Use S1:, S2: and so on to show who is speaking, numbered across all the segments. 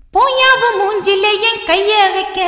S1: போயாவ மூஞ்சில என் கைய வைக்க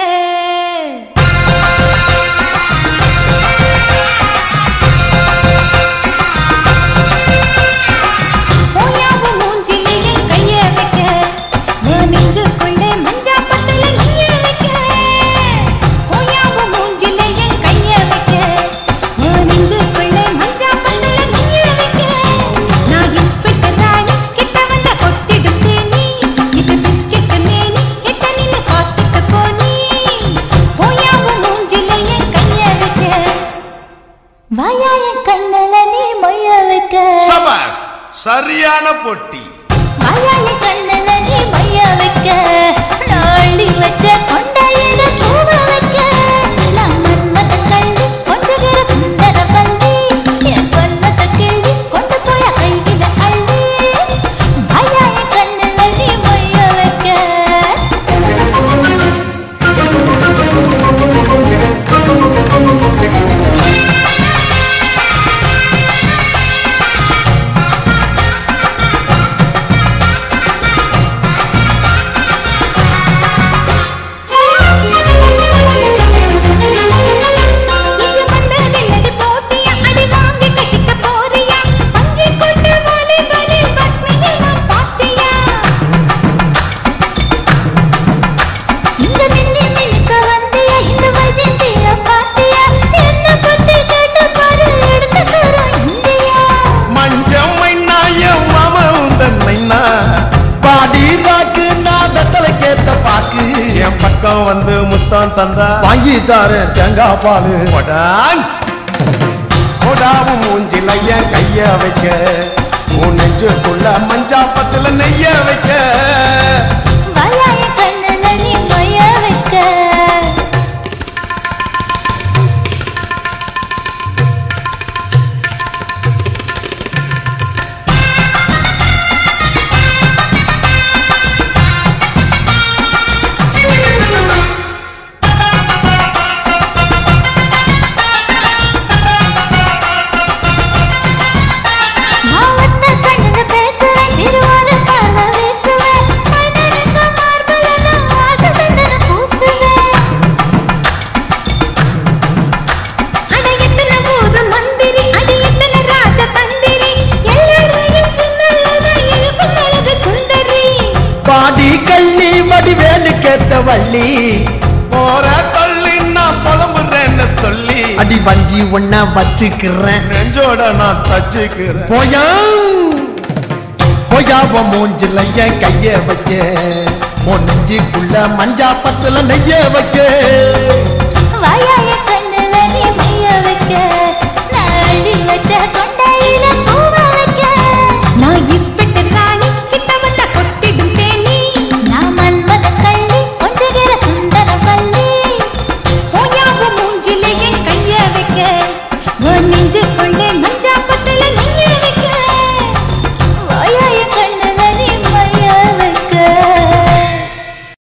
S1: போயாவ மூஞ்சில என் கைய வைக்க நான் நெஞ்சுக்குள்ளே மஞ்சா பத்தல நீய வைக்க போயாவ மூஞ்சில என் கைய வைக்க நான் நெஞ்சுக்குள்ளே மஞ்சா பத்தல நீய வைக்க நான் இன்ஸ்பெக்டர் ராணி கிட்ட வந்த கொட்டிடும் தேனி இது பிஸ்கெட் மேனி கிட்ட நின்னு காத்துக்க போனி போயாவ மூஞ்சில என் கைய வைக்க வாயா என் கண்ணல நீ மைய வைக்க
S2: சபாஷ் சரியான பொட்டி
S1: மாயாய கண்ணல நீ மைய வைக்க நாளி வச்ச கொண்டாயிட பூவ வைக்க நான் மன்மத கள்ளி கொஞ்சகிற சுந்தர பள்ளி என் பொன்மத கிள்ளி கொண்டு போய கையில அள்ளி மாயாய கண்ணல நீ மைய வைக்க இங்க வந்ததில்லடி போட்டியா அடி வாங்கி கட்டிக்க போறியா அஞ்சு கொண்டு வாலி பலி பத்மினி நான் பாத்தியா இந்த மின்னி மினுக்க வந்தியா இந்த வைஜந்திய பாத்தியா என்ன பத்தி கேட்டு பாரு எடுத்து தரோம் இந்தியா
S2: மஞ்சள் மைனாய மாம உந்தன் மைனா
S3: பாடி ராக்கு நான் வெத்தலை கேத்த பாக்கு
S2: என் பக்கம் வந்து முத்தம் தந்தா
S3: வாங்கி தாரேன் தேங்காய் பாலு
S2: கொடான் கொடாவும் மூஞ்சில என் கைய வைக்க உன் நெஞ்சுக்குள்ள மஞ்சா பத்துல நெய்ய வைக்க
S1: வாயாய கண்ணல நீ மைய வைக்க மாவட்ட கண்ணுல பேசுவேன் சிறுவார பார்வை வீசுவேன் மன்னனுக்கு மார்பல நான் வாச சந்தன பூசுவேன் அட எத்தனை ஊரு மந்திரி அடி எத்தனை ராஜ தந்திரி எல்லாரையும் பின்னல்தான் இழுக்கும் அழகு சுந்தரி
S3: பாடி கள்ளி வடிவேலு கேத்த வள்ளி
S2: போற தள்ளி நான் புலம்புறேன்னு சொல்லி
S3: அடி வஞ்சி ஒன்ன வச்சுக்கிறேன்
S2: நெஞ்சோட நான் தச்சுக்கிறேன்
S3: போயா போயாவ மூஞ்சில என் கைய வைக்க உன் நெஞ்சுக்குள்ள மஞ்சா பத்துல நெய்ய வைக்க
S1: வாயாய